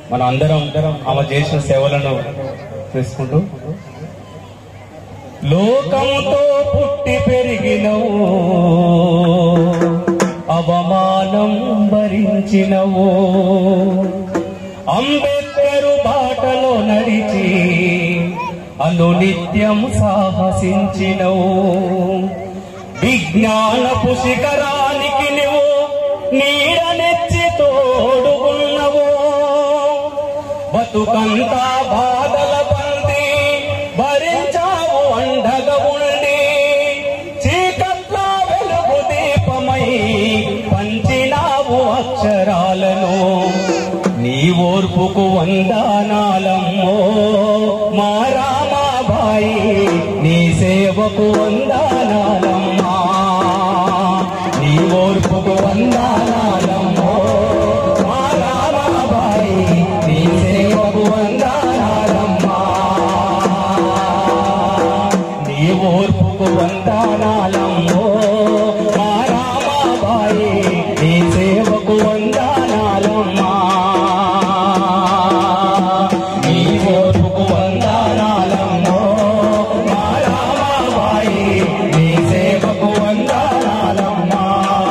మన అందరం ఆమె చేసిన సేవలను చేసుకుంటూ లోకంతో పుట్టి పెరిగినవు అవమానం భరించినవు అంబేద్కరు బాటలో నడిచి అనునిత్యం సాహసించినవు విజ్ఞానపు శిఖరానికి నువ్వు నీడనెచ్చి తోడుకున్నవు బతుకంతా బాధల పంది భరించావు అండగా ఉండి చీకట్ల వెలుగు దీపమై పంచినావు అక్షరాలను నీ ఓర్పుకు వందనాలమ్మో మా రామాబాయి నీ సేవకు వందనాలమ్మా నీ ఓర్పుకు వందనాలమ్మో మా రామాబాయి నీ సేవకు వందనాలమ్మా నీ ఓర్పుకు వందనాలమ్మో మా రామాబాయి నీ సేవకు వందనాలమ్మా నీ ఓర్పుకు వందనాలమ్మో మా రామాబాయి నీ సేవకు వందనాలమ్మా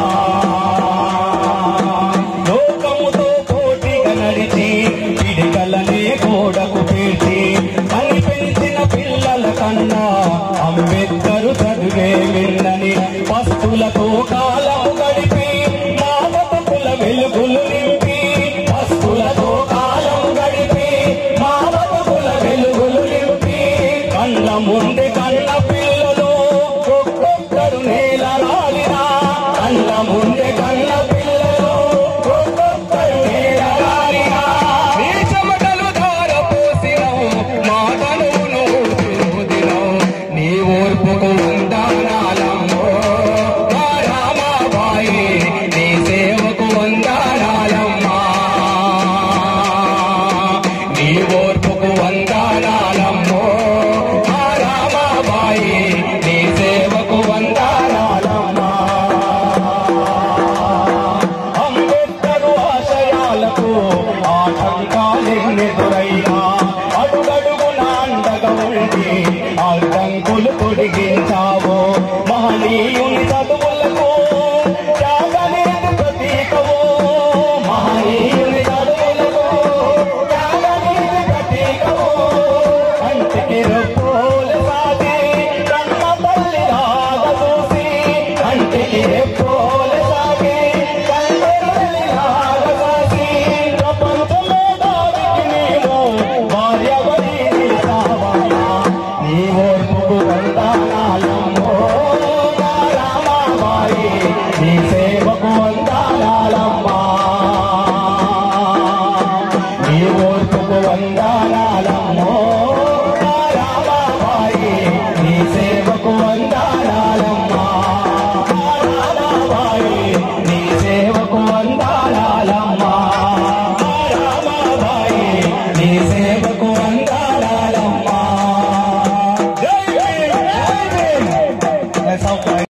లోకముతో పోటీగా నడిచి పిడికలనే గోడకు పేర్చి అని పెంచిన పిల్లల కన్నా అంబేద్కరు చదివే విన్నని పస్తులతో కాలం గడిపి మా బతుకుల వెలుగులు నింపి పస్తులతో కాలం గడిపి మా బతుకుల వెలుగులు నింపి కళ్ళ ముందు కళ్ళ పిల్లలు ఒక్కొక్కరు నేల రాలినా కళ్ళ ముందు కళ్ళ పిల్లలు ఒక్కొక్కరు నేల రాలినా నీ చెమటలు ధార పోసినవు మా తనువును చూదినవు నీ ఓర్పుకు వందనాలమ్మో మా రామాబాయి నీ సేవకు వందనాలమ్మా నీ ఓర్పుకు వందనాలమ్మో మా రామాబాయి నీ సేవకు వందనాలమ్మా అంబేద్కరు ఆశయాలకు ఆటంకాలెన్నెదురైనా అడుగడుగున అండగా ఉండి అడ్డంకులు పొడిగించావు మహనీయ